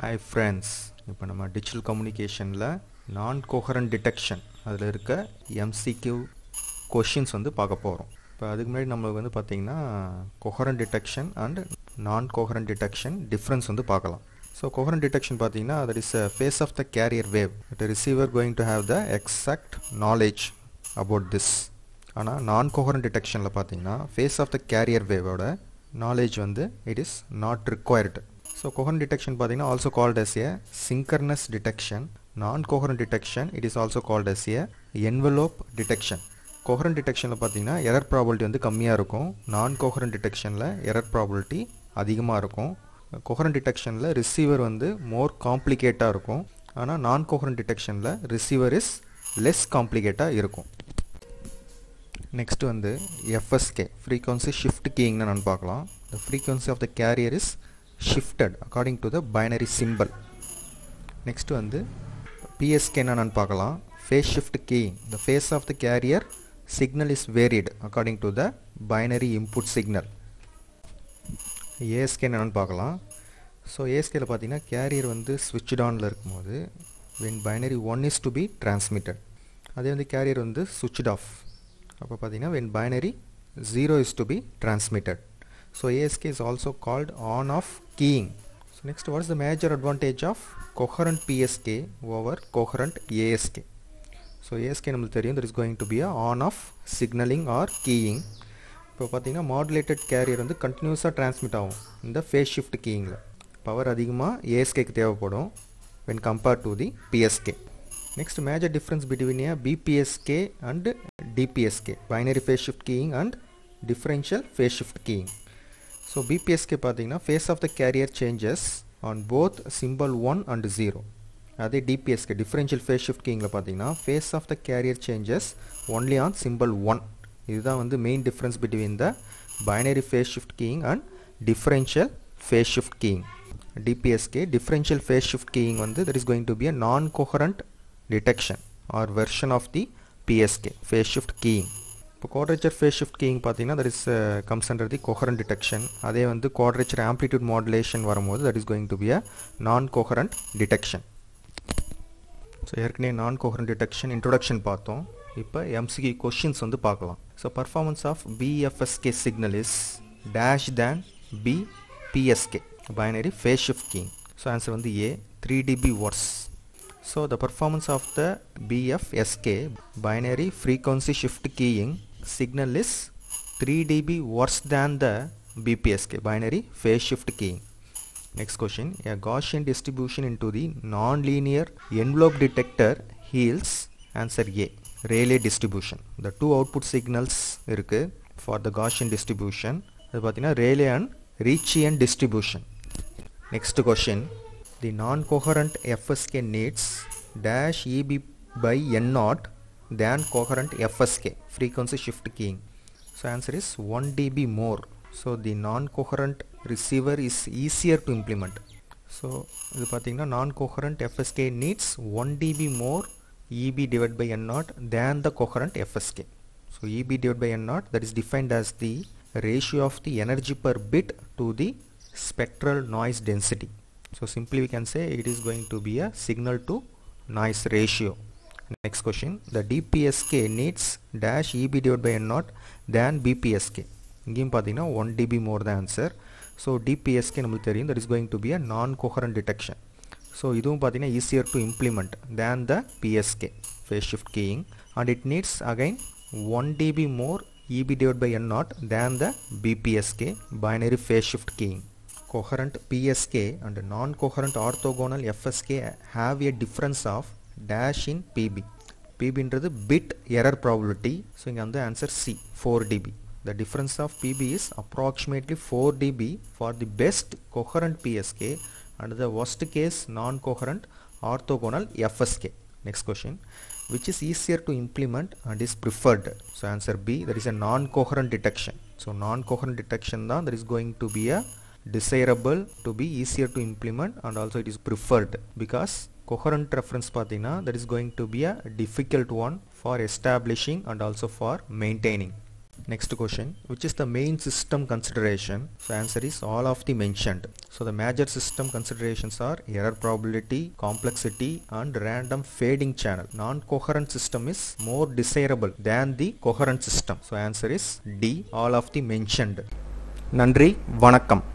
Hi friends இப்போ நம்ம digital கம்யூனிகேஷனில் நான் கோஹரண்ட் டிடெக்ஷன் அதில் இருக்க எம்சிக்யூ கொஷின்ஸ் வந்து பார்க்க போகிறோம் இப்போ அதுக்கு முன்னாடி நம்மளுக்கு வந்து பார்த்திங்கன்னா coherent detection and non coherent detection difference வந்து பார்க்கலாம் ஸோ கோஹரண்ட் டிடெக்ஷன் பார்த்தீங்கன்னா that is a phase of the carrier wave it receiver going to have the exact knowledge about this ஆனால் நான் கோஹரண்ட் டிடெக்ஷனில் பார்த்தீங்கன்னா ஃபேஸ் ஆஃப் த கேரியர் வேவோட knowledge வந்து it is not required so coherent detection பார்த்தீங்கன்னா also called S A synchronous detection non coherent detection it is also called S A என்வலோப் detection coherent டிடெக்ஷனில் பார்த்தீங்கன்னா error probability வந்து கம்மியாக இருக்கும் நான் coherent டிடெக்ஷனில் error probability அதிகமாக இருக்கும் கோஹரண்ட் டிடெக்ஷனில் ரிசீவர் வந்து மோர் காம்ப்ளிகேட்டாக இருக்கும் ஆனால் நான் கோஹரண்ட் டிடெக்ஷனில் ரிசீவர் இஸ் லெஸ் காம்ப்ளிகேட்டாக இருக்கும் நெக்ஸ்ட் வந்து எஃப்எஸ்கே ஃப்ரீக்வன்சி ஷிஃப்ட் கீயிங்னு நான் பார்க்கலாம் the frequency of the carrier is shifted according to the binary simple next வந்து பிஎஸ்கேன்னு நான் பார்க்கலாம் phase shift keying the phase of the carrier signal is varied according to the binary input signal ASK என்னென்னு பார்க்கலாம் so ஏஎஸ்கேல பார்த்தீங்கன்னா carrier வந்து ஸ்விட்ச் ஆனில் இருக்கும்போது when binary one is to be transmitted அதே வந்து கேரியர் வந்து சுவிட்ச் ஆஃப் அப்போ பார்த்தீங்கன்னா when binary zero is to be transmitted so ASK is also called on off keying so next what is the major advantage of coherent PSK over coherent ASK so ASK நம்மளுக்கு தெரியும் that is going to be a on off signaling or keying இப்போ பார்த்தீங்கன்னா modulated carrier வந்து கண்டினியூஸாக transmit ஆகும் இந்த face shift கீயிங்கில் power அதிகமாக ஏஎஸ்கேக்கு தேவைப்படும் when compared to the PSK next major difference between a BPSK and DPSK binary phase shift keying and differential phase shift keying so BPSK பார்த்தீங்கன்னா phase of the carrier changes on both simple one and zero அதே DPSK differential phase shift கீயிங்கில் பார்த்தீங்கன்னா phase of the carrier changes only on simple one இதுதான் வந்து main difference between the binary phase shift keying and differential phase shift keying DPSK differential phase shift keying வந்து that is going to be a non coherent detection or version of the PSK phase shift keying இப்போ quadrature phase shift keying பார்த்தீங்கன்னா that is comes under the coherent detection அதே வந்து quadrature amplitude modulation வரும்போது that is going to be a non coherent detection so ஏற்கனவே நான் coherent detection introduction பார்த்தோம் இப்போ எம்சிகி questions வந்து பார்க்கலாம் so performance of BFSK signal is dash than B PSK binary phase shift keying so answer வந்து A three dB worse So the performance of the BFSK binary frequency shift keying signal is 3 dB worse than the BPSK binary phase shift keying. Next question a Gaussian distribution into the non-linear envelope detector yields answer A Rayleigh distribution. The two output signals இருக்கு for the Gaussian distribution அது பார்த்தீங்கன்னா Rayleigh and Ritchian distribution. Next question the non-coherent FSK needs dash EB by N naught than coherent FSK frequency shift keying. So answer is 1 dB more. So the non-coherent receiver is easier to implement. So இது பார்த்தீங்கன்னா non-coherent FSK needs 1 dB more EB divided by N naught than the coherent FSK. So EB divided by N naught that is defined as the ratio of the energy per bit to the spectral noise density. So simply we can say it is going to be a signal to noise ratio. Next question, the DPSK needs dash EB divided by N naught than BPSK. இங்கேயும் பார்த்தீங்கன்னா one dB மோர் தான் answer so DPSK நம்மளுக்கு தெரியும் that is going to be a non coherent detection so இதுவும் பார்த்தீங்கன்னா easier to implement than the PSK phase shift keying and it needs again one dB more Eb divide by N not than the BPSK binary phase shift keying coherent PSK and non-coherent orthogonal FSK have a difference of dash in PB. PB ன்றது bit error probability. So இங்க வந்து answer C 4 dB. The difference of PB is approximately 4 dB for the best coherent PSK and the worst case non-coherent orthogonal FSK. Next question. Which is easier to implement and is preferred? So answer B. That is a non-coherent detection. So non-coherent detection தான் that is going to be a desirable to be easier to implement and also it is preferred because coherent reference பார்த்தீங்கன்னா that is going to be a difficult one for establishing and also for maintaining Next question, which is the main system consideration? So answer is all of the mentioned. So the major system considerations are error probability, complexity and random fading channel. Non-coherent system is more desirable than the coherent system. So answer is D, all of the mentioned. நன்றி வணக்கம்